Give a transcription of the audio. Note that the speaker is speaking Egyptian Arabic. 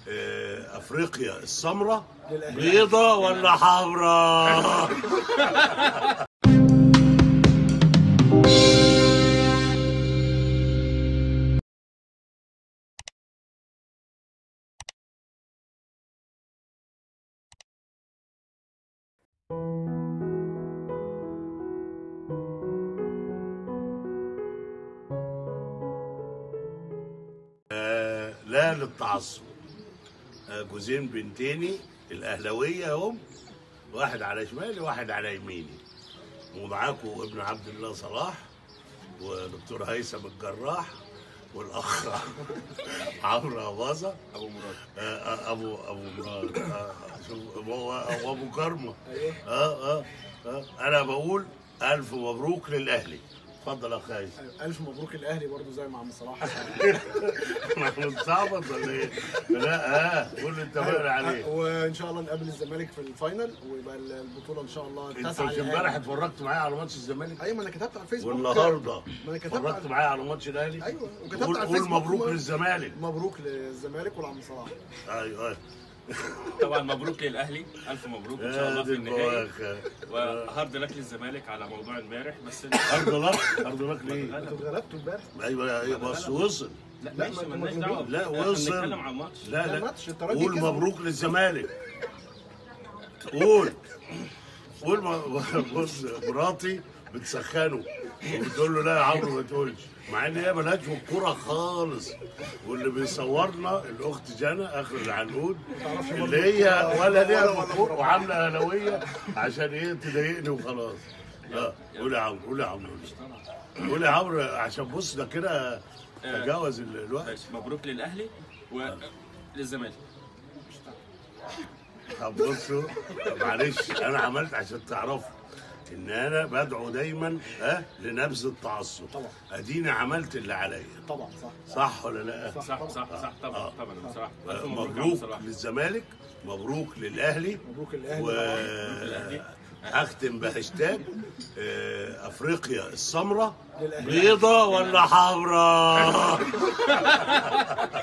آه، افريقيا السمراء بيضة ولا حمراء آه، لا للتعصب آه، جوزين بنتيني الاهلاويه هم واحد على شمالي واحد على يميني ومعاكم ابن عبد الله صلاح ودكتور هيثم الجراح والاخ عمرو اباظه ابو مراد ابو ابو مراد آه، شوف هو هو ابو كرمه اه اه اه انا بقول الف مبروك للاهلي اتفضل يا اخ هيثم الف مبروك الاهلي برضو زي ما عم صلاح احنا بنصعبط ولا ايه؟ لا اه قول انت بقرا عليه وان شاء الله نقابل الزمالك في الفاينل ويبقى البطوله ان شاء الله انت التاسعه مش للأهلي. امبارح اتفرجت معايا على ماتش الزمالك ايوه ما انا كتبت على الفيسبوك والنهارده ما انا كتبت اتفرجت على- معايا على ماتش الاهلي ايوه وكتبت قول على قول الفيسبوك مبروك ما- للزمالك مبروك للزمالك ولعم صلاح ايوه ايوه طبعا مبروك للاهلي الف مبروك ان شاء الله في دي النهائي البواخة. وهارد لك للزمالك على موضوع امبارح بس ارض لك ارض لك ليه؟ انتوا اتغلبتوا امبارح ايوه ايوه بس وصل لا لا، ماشي ما- مالناش ما- دعوه لا احنا وصل بنتكلم عن الماتش لا ده لا ماتش الترجي قول كسب. مبروك للزمالك قول قول م- بص مراتي بتسخنه وبتقول له لا يا عمرو ما تقولش مع ان هي مالهاش في الكوره خالص واللي بيصورنا الاخت جنى اخر العنقود اللي هي ولا ليها في الكوره وعامله اهلاويه عشان ايه تضايقني وخلاص لا قول يا عمرو قول يا عمرو قول يا عمرو عشان بص ده كده تجاوز ال- الوقت ماشي مبروك للاهلي وللزمالك طب بصوا معلش انا عملت عشان تعرفوا ان انا بدعو دايما ها لنبذ التعصب طبعا. اديني عملت اللي عليا طبعا صح صح ولا لا صح. صح صح صح طبعا آه. طبعا بصراحه الف مبروك يا عم مبروك صلاح للزمالك مبروك للاهلي مبروك الاهلي و للأهلي. اختم بهاشتاج آه، افريقيا السمراء للأهلي. بيضة ولا حمراء